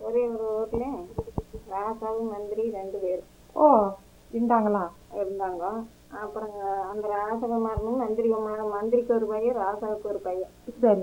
ஒரே ஒரு ஊர்ல ராசாவும் மந்திரி ரெண்டு பேர் ஓ இருந்தாங்களா இருந்தாங்க அப்புறம் அந்த ராசகுமாரனும் மந்திரி குமாரன் மந்திரிக்கு ஒரு பையன் ராசாவுக்கு ஒரு பையன் சரி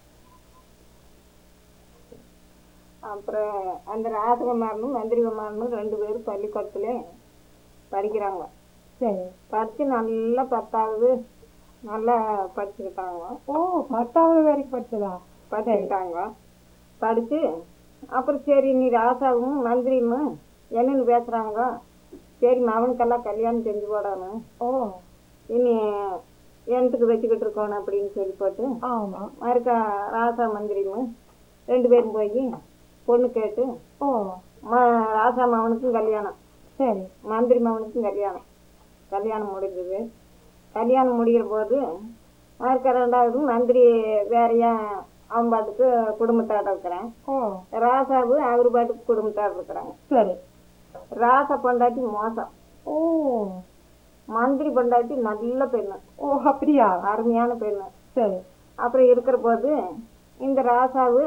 அப்புறம் அந்த ராசகுமாரனும் மந்திரி குமாரனும் ரெண்டு பேரும் பள்ளிக்கூடத்துல படிக்கிறாங்க சரி படிச்சு நல்லா பத்தாவது நல்லா படிச்சுக்கிட்டாங்க ஓ பத்தாவது வரைக்கும் படிச்சதா படிச்சுக்கிட்டாங்க படிச்சு அப்புறம் சரி நீ ராசாவும் மந்திரியும் என்னன்னு பேசுறாங்க சரி மகனுக்கெல்லாம் கல்யாணம் செஞ்சு போடணும் ஓ இனி எனத்துக்கு வச்சுக்கிட்டு இருக்கணும் அப்படின்னு சொல்லி போட்டு ஆமா மறுக்கா ராசா மந்திரியும் ரெண்டு பேரும் போய் பொண்ணு கேட்டு ஓ ம ராசா மகனுக்கும் கல்யாணம் சரி மந்திரி மகனுக்கும் கல்யாணம் கல்யாணம் முடிஞ்சது கல்யாணம் முடிகிற போது மறுக்க ரெண்டாவது மந்திரி வேறையா அவன் பாட்டுக்கு குடும்பத்தோட இருக்கிறேன் ஓ ராசாவு அவர் பாட்டுக்கு குடும்பத்தோட இருக்கிறாங்க சரி ராசா பொண்டாட்டி மோசம் ஓ மந்திரி பொண்டாட்டி நல்ல பெண்ணு ஓ அப்படியா அருமையான பெண்ணு சரி அப்புறம் இருக்கிற போது இந்த ராசாவு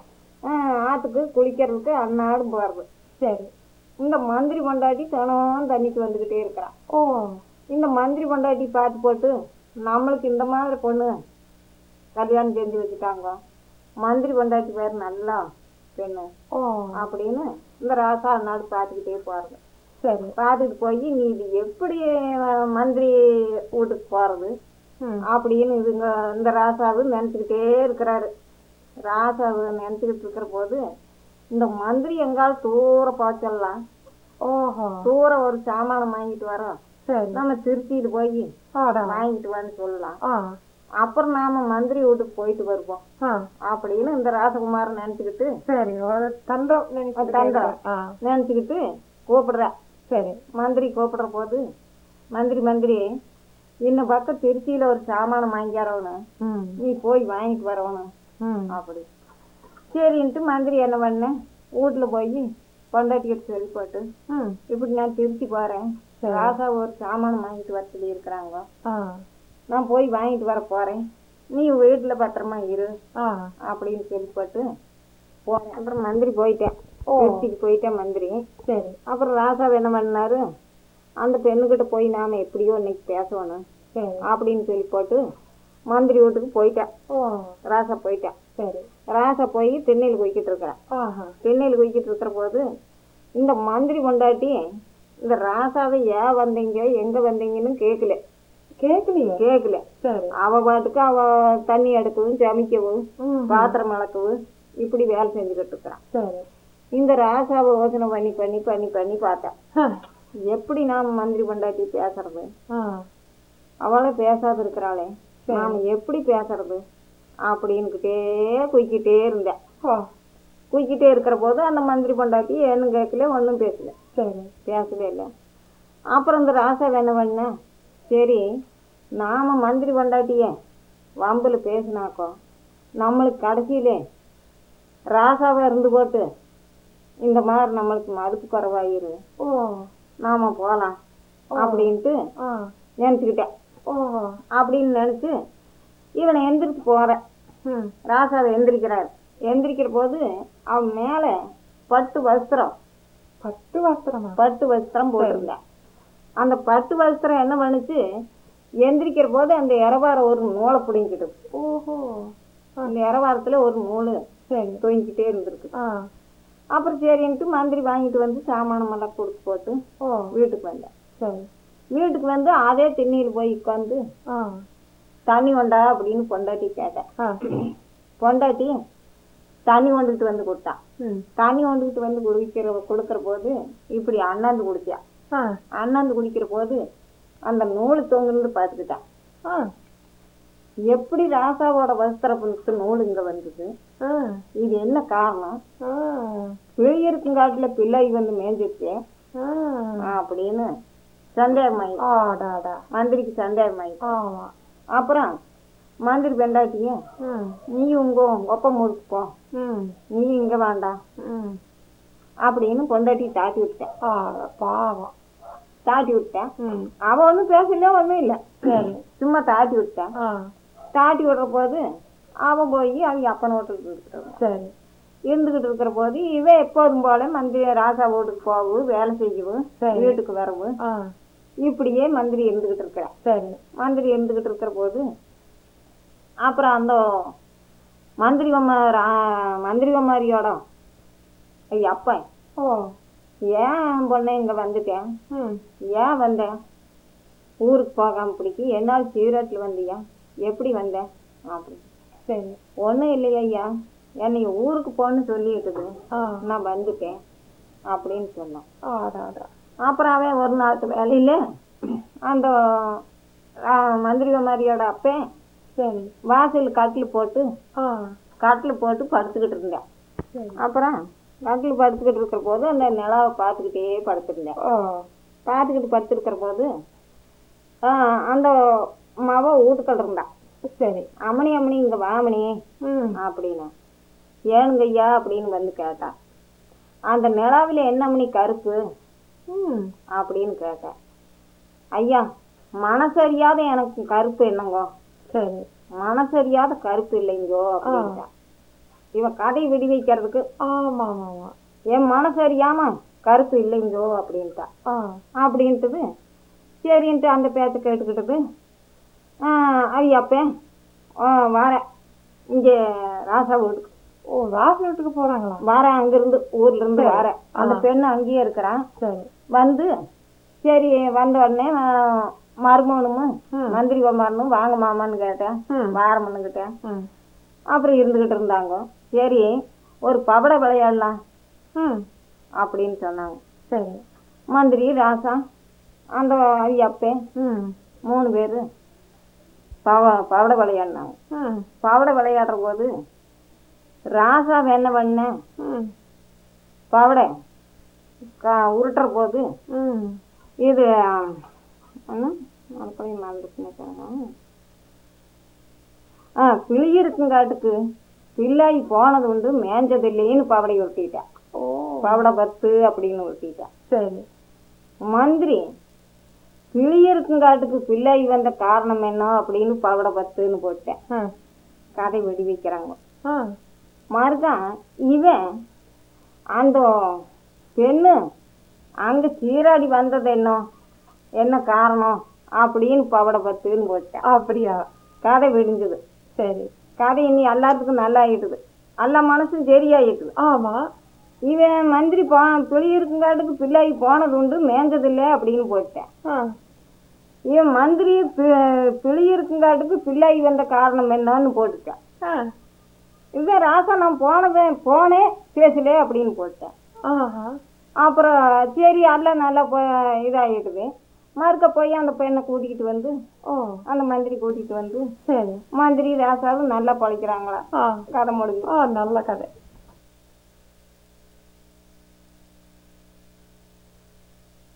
ஆஹ், ஆத்துக்கு குளிக்கிறதுக்கு அந்நாடும் போறது சரி இந்த மந்திரி பொண்டாட்டி தினம் தண்ணிக்கு வந்துக்கிட்டே இருக்கிறான் ஓ இந்த மந்திரி பொண்டாட்டி பார்த்து போட்டு நம்மளுக்கு இந்த மாதிரி பொண்ணு கல்யாணம் செஞ்சு வச்சுட்டாங்க மந்திரி பொண்டாட்டி பேர் நல்லா பெண்ணு ஓ அப்படின்னு இந்த ராசா அந்நாடு பார்த்துக்கிட்டே போறது சரி பார்த்துட்டு போய் நீ இது எப்படி அஹ், மந்திரி வீட்டுக்கு போறது ம் அப்படின்னு இதுங்க இந்த ராசாவு நினைச்சுக்கிட்டே இருக்கிறாரு ராசாவு நினைச்சுக்கிட்டு இருக்கிற போது இந்த மந்திரி எங்கால தூர போச்சல்லாம் ஓஹோ தூரம் ஒரு சாமானம் வாங்கிட்டு வரோம் சரி நம்ம திருச்சியில் போய் ஆடா வாங்கிட்டு வான்னு சொல்லலாம் ஆ அப்புறம் நாம மந்திரி வீட்டுக்கு போயிட்டு வருவோம் ஆ அப்படின்னு இந்த ராசகுமாரன் நினைச்சுக்கிட்டு சரி ஒரு தண்டம் நினைச்சிட்டு தண்டம். ஆ நினைச்சுக்கிட்டு கூப்பிடுற சரி மந்திரி கூப்பிடுற போது மந்திரி மந்திரி இன்ன பக்கம் திருச்சியில ஒரு சாமானம் வாங்கிக்கிறவனு ம் நீ போய் வாங்கிட்டு வரவணும் ம் அப்படி சரின்ட்டு மந்திரி என்ன பண்ணேன் வீட்டுல போய் பொண்டாட்டிக்கிட்ட சொல்லி போட்டு ம் இப்படி நான் திருச்சி போறேன் சரி. ராசா ஒரு சாமானம் வாங்கிட்டு வர சொல்லி இருக்கிறாங்க ஆ நான் போய் வாங்கிட்டு வர போறேன் நீ வீட்டுல பத்திரமா இரு ஆ அப்படின்னு சொல்லி போட்டு போறேன் அப்புறம் மந்திரி போயிட்டேன் ஓ. திருச்சிக்கு போயிட்டேன் மந்திரி சரி அப்புறம் ராசா என்ன பண்ணாரு அந்த பெண்ணுகிட்ட போய் நாம எப்படியோ இன்னைக்கு பேசணும் சரி அப்படின்னு சொல்லி போட்டு மந்திரி வீட்டுக்கு போயிட்டேன் ஓ ராசா போயிட்டேன் சரி ராசா போய் திண்ணையில் குயிக்கிட்டு இருக்கிறேன் ஆஹா திண்ணையில் குயிக்கிட்டு இருக்கிற போது இந்த மந்திரி பொண்டாட்டி இந்த ராசாவை ஏன் வந்தீங்க எங்க வந்தீங்கன்னு கேட்கல கேட்கலையே கேட்கல சரி அவ பாட்டுக்கு அவ தண்ணி எடுக்கவும் சமைக்கவும் ம் பாத்திரம் வளர்க்கவும் இப்படி வேலை செஞ்சுக்கிட்டு இருக்கிறான் சரி இந்த ராசாவை யோசனை பண்ணி பண்ணி பண்ணி பண்ணி பார்த்தேன் ஆ எப்படி நாம மந்திரி பொண்டாட்டி பேசுறது ஆ அவளை பேசாத இருக்கிறாளே நாம எப்படி பேசுறது அப்படின்னுக்கிட்டே குயிக்கிட்டே இருந்தேன் ஓ குயிக்கிட்டே இருக்கிற போது அந்த மந்திரி பொண்டாட்டி ஏன்னு கேட்கல ஒன்றும் பேசல சரி பேசவே இல்லை அப்புறம் இந்த ராசா என்ன பண்ண சரி நாம மந்திரி பொண்டாட்டிய வம்புல பேசினாக்கோ நம்மளுக்கு கடைசியிலே ராசாவா இருந்து போட்டு இந்த மாதிரி நம்மளுக்கு மதிப்பு குறைவாயிரு ஓ நாம போலாம் அப்படின்ட்டு ஆ நினைச்சுக்கிட்டேன் ஓ அப்படின்னு நினைச்சு இவனை எந்திரிச்சு போறேன் ம் ராசாவை எந்திரிக்கிறார் எந்திரிக்கிற போது அவன் மேல பட்டு வஸ்திரம் பட்டு வஸ்திரமா பட்டு வஸ்திரம் போட்டிருந்தேன் அந்த பட்டு வஸ்திரம் என்ன பண்ணுச்சு எந்திரிக்கிற போது அந்த இரவார ஒரு நூலை பிடிங்கிட்டு ஓஹோ அந்த இரவாரத்துல ஒரு நூல் சரி தொங்கிக்கிட்டே இருந்திருக்கு ஆ அப்புறம் சரின்ட்டு மந்திரி வாங்கிட்டு வந்து சாமானம் எல்லாம் கொடுத்து போட்டு ஓ வீட்டுக்கு வந்தேன் சரி வீட்டுக்கு வந்து அதே திண்ணியில் போய் உட்காந்து ஆ தண்ணி கொண்டா அப்படின்னு பொண்டாட்டி கேட்டேன் ஆ பொண்டாட்டி தண்ணி கொண்டுட்டு வந்து கொடுத்தான் ம் தண்ணி கொண்டுகிட்டு வந்து குடிக்கிற கொடுக்கிற போது இப்படி அண்ணாந்து குடிச்சா ஆ அண்ணாந்து குடிக்கிற போது அந்த நூல் தொங்குன்னு பார்த்துக்கிட்டான் ஆ எப்படி ராசாவோட வஸ்திரப்புக்கு நூல் இங்க வந்தது ஆ இது என்ன காரணம் ஆ பிழையிருக்கும் காட்டுல பிள்ளை வந்து மேய்ஞ்சிருச்சு ஆ அப்படின்னு சந்தேகமாயி ஆடாடா மந்திரிக்கு சந்தேகமாயி ஆமா அப்புறம் மந்திரி பெண்டாட்டிய ம் நீ உங்க ஒப்பம் ஊருக்கு போ ம் நீ இங்க வேண்டாம் ம் அப்படின்னு பொண்டாட்டி தாட்டி விட்டேன் ஆடா பாவம் தாட்டி விட்டேன் ம் அவன் ஒன்றும் பேசல ஒன்றும் இல்லை சரி சும்மா தாட்டி விட்டேன் ஆ தாட்டி விடுற போது அவன் போய் அவங்க அப்பன் வீட்டுக்கு இருக்கிறான் சரி இருந்துகிட்டு இருக்கிற போது இவ எப்போதும் போல மந்திரி ராசா வீட்டுக்கு போகவும் வேலை செய்யவும் சரி. வீட்டுக்கு வரவும் ஆ இப்படியே மந்திரி இருந்துகிட்டு இருக்கிறா சரி மந்திரி இருந்துகிட்டு இருக்கிற போது அப்புறம் அந்த மந்திரி அம்மா மந்திரி அம்மாரியோட ஐயா அப்பன் ஓ ஏன் பொண்ணே இங்க வந்துட்டேன் ம் ஏன் வந்தேன் ஊருக்கு போகாம பிடிக்கி என்னால் சீரட்டில் வந்தியா எப்படி வந்தேன் அப்படி சரி ஒன்றும் இல்லையா ஐயா என்னை ஊருக்கு போன்னு சொல்லிட்டுது ஆ நான் வந்துட்டேன் அப்படின்னு சொன்னான் ஆடா ஆடா அப்புறம் அவன் ஒரு நாட்டு வேலையில் அந்த ஆ, மந்திரி மாதிரியோட அப்பன் சரி வாசல் கட்டில் போட்டு ஆ கட்டில் போட்டு படுத்துக்கிட்டு இருந்தேன் சரி அப்புறம் கட்டில் படுத்துக்கிட்டு இருக்கிற போது அந்த நிலாவை பார்த்துக்கிட்டே படுத்திருந்தேன் ஓ பார்த்துக்கிட்டு படுத்திருக்கிற போது ஆ, அந்த மவ வீட்டுக்கள் இருந்தா சரி அம்மணி அம்மணி இங்க வாமணி ம் அப்படின்னு ஏனுங்க ஐயா அப்படின்னு வந்து கேட்டா அந்த நிலாவில என்ன மணி கருப்பு ம் அப்படின்னு கேட்டேன் ஐயா மனசறியாத எனக்கு கருப்பு என்னங்கோ சரி மனசறியாத கருப்பு இல்லைங்கோ அப்படின்ட்டா இவன் கதை விடி வைக்கிறதுக்கு ஆமா ஆமா ஆமா என் மனசறியாம கருப்பு இல்லைங்கோ அப்படின்ட்டா ஆ அப்படின்ட்டுது சரின்ட்டு அந்த பேச்ச கேட்டுக்கிட்டது ஐயப்பே வரேன் இங்கே ராசா வீட்டுக்கு ஓ வாசல் வீட்டுக்கு போறாங்களா வரேன் அங்கிருந்து ஊர்ல இருந்து சரி. வரேன் அந்த ஆ. பெண்ணு அங்கேயே இருக்கிறான் சரி வந்து சரி வந்த உடனே நான் மருமகனும் ம். மந்திரி குமாரனும் வாங்க மாமான்னு கேட்டேன் ம் வாரமனுக்கிட்டேன் ம் அப்புறம் இருந்துகிட்டு இருந்தாங்க சரி ஒரு பபட விளையாடலாம் ம் அப்படின்னு சொன்னாங்க சரி மந்திரி ராசா அந்த ஐயப்பே ம் மூணு பேர் பவ பவட விளையாடினாங்க ம் பவட விளையாடுற போது ராசா என்ன பண்ண ம் பவடை க உருட்டுற போது ம் இது என்ன மறுபடியும் மறந்துட்டுனேன் ஆ பிளி இருக்குங்காட்டுக்கு பிள்ளாய் போனது உண்டு மேஞ்சது இல்லைன்னு பவடை உருட்டிட்டேன் ஓ பவடை பத்து அப்படின்னு உருட்டிட்டேன் சரி மந்திரி கிளி இருக்குங்காட்டுக்கு பிள்ளாய் வந்த காரணம் என்ன அப்படின்னு பவடை பத்துன்னு போட்டேன் ஆ கதை வெடி வைக்கிறாங்க ஆ மறுதான் இவன் அந்த பெண்ணு அங்க சீராடி வந்தது என்ன என்ன காரணம் அப்படின்னு பவடை பத்துன்னு போட்டேன் அப்படியா கதை விடிஞ்சது சரி கதை இனி எல்லாத்துக்கும் நல்லா ஆயிட்டுது எல்லா மனசும் சரியாயிட்டுது ஆமா இவன் மந்திரி போ பிள்ளை இருக்குங்காட்டுக்கு பிள்ளாய் போனது உண்டு மேஞ்சதில்லை அப்படின்னு போட்டேன் ஆ இவன் மந்திரி பி- பிள்ளை இருக்குங்காட்டுக்கு பிள்ளாய் வந்த காரணம் என்னன்னு போட்டுட்டேன் ஆ இவன் ராசா நான் போனவன் போனேன் பேசல அப்படின்னு போட்டேன் ஆஹா அப்புறம் சரி எல்லாம் நல்லா போ இதாகிட்டுது மறுக்க போய் அந்த பெண்ணை கூட்டிகிட்டு வந்து ஓ அந்த மந்திரி கூட்டிகிட்டு வந்து சரி மந்திரி ராசாவும் நல்லா பழைக்கிறாங்களா ஆ கதை முடிஞ்சு ஆ நல்ல கதை